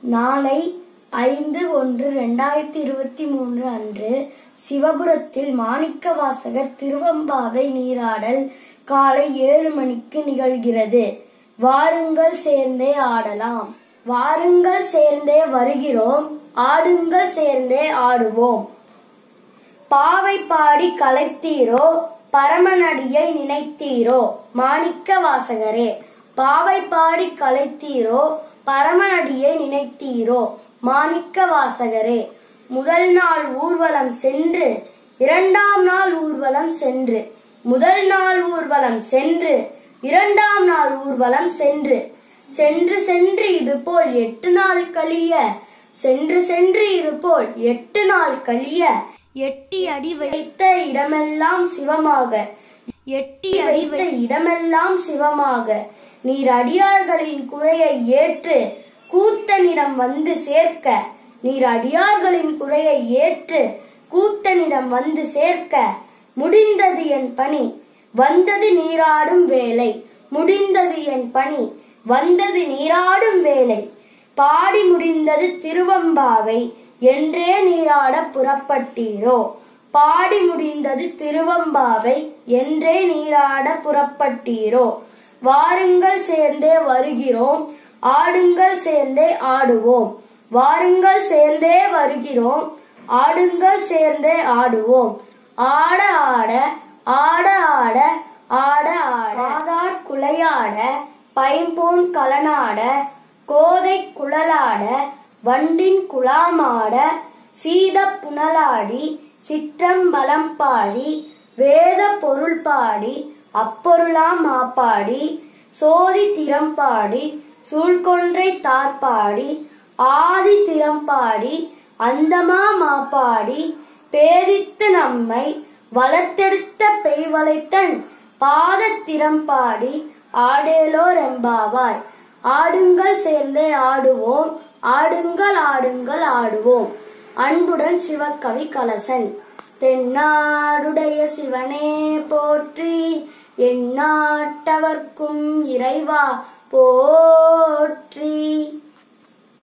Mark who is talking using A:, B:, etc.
A: நாளை ஐந்து ஒன்று ரெண்டாயிரத்தி இருபத்தி மூன்று அன்று சிவபுரத்தில் மாணிக்கவாசகர் திருவம்பாவை நீராடல் காலை ஏழு மணிக்கு நிகழ்கிறது வாருங்கள் சேர்ந்தே ஆடலாம் வாருங்கள் சேர்ந்தே வருகிறோம் ஆடுங்கள் சேர்ந்தே ஆடுவோம் பாவை பாடி கலைத்தீரோ பரமனடியை நினைத்தீரோ மாணிக்க வாசகரே பாவை பாடி கலைத்தீரோ பரமனடியை நினைத்தீரோ மாணிக்க வாசகரே முதல் நாள் ஊர்வலம் சென்று இரண்டாம் நாள் ஊர்வலம் சென்று முதல் நாள் ஊர்வலம் சென்று இரண்டாம் நாள் ஊர்வலம் சென்று சென்று சென்று இது போல் எட்டு நாள் கழிய சென்று சென்று இது போல் எட்டு நாள் கழிய எட்டி அடி வைத்த இடமெல்லாம் சிவமாக எட்டி வைத்த இடமெல்லாம் சிவமாக நீர் அடியார்களின் குறையை ஏற்று கூத்தனிடம் வந்து சேர்க்க நீர் அடியார்களின் குறையை ஏற்று கூத்தனிடம் வந்து சேர்க்க முடிந்தது என் பணி வந்தது நீராடும் வேலை முடிந்தது என் பணி வந்தது நீராடும் வேலை பாடி முடிந்தது திருவம்பாவை என்றே நீராட புறப்பட்டீரோ பாடி முடிந்தது திருவம்பாவை என்றே நீராட புறப்பட்டீரோ வாருங்கள் சேர்ந்தே வருகிறோம் ஆடுங்கள் சேர்ந்தே ஆடுவோம் வாருங்கள் சேர்ந்தே வருகிறோம் ஆடுங்கள் சேர்ந்தே ஆடுவோம் ஆட ஆட ஆட ஆட ஆட ஆட ஆதார் குலையாட பைம்போன் கலனாட கோதை குழலாட வண்டின் குழாமாட சீத புனலாடி சிற்றம்பலம் பாடி வேத பொருள் பாடி அப்பொருளாம் மாப்பாடி சோதி திறம்பாடி சூழ்கொன்றை தார்பாடி ஆதி திறம்பாடி அந்தமா மாப்பாடி பேதித்து நம்மை வளர்த்தெடுத்த பெய்வளைத்தன் பாதத்திறம்பாடி ஆடேலோ ரெம்பாவாய் ஆடுங்கள் சேர்ந்தே ஆடுவோம் ஆடுங்கள் ஆடுங்கள் ஆடுவோம் அன்புடன் சிவகவி கலசன் தென்னாடுடைய சிவனே போற்றி எந்நாட்டவர்க்கும் இறைவா போற்றி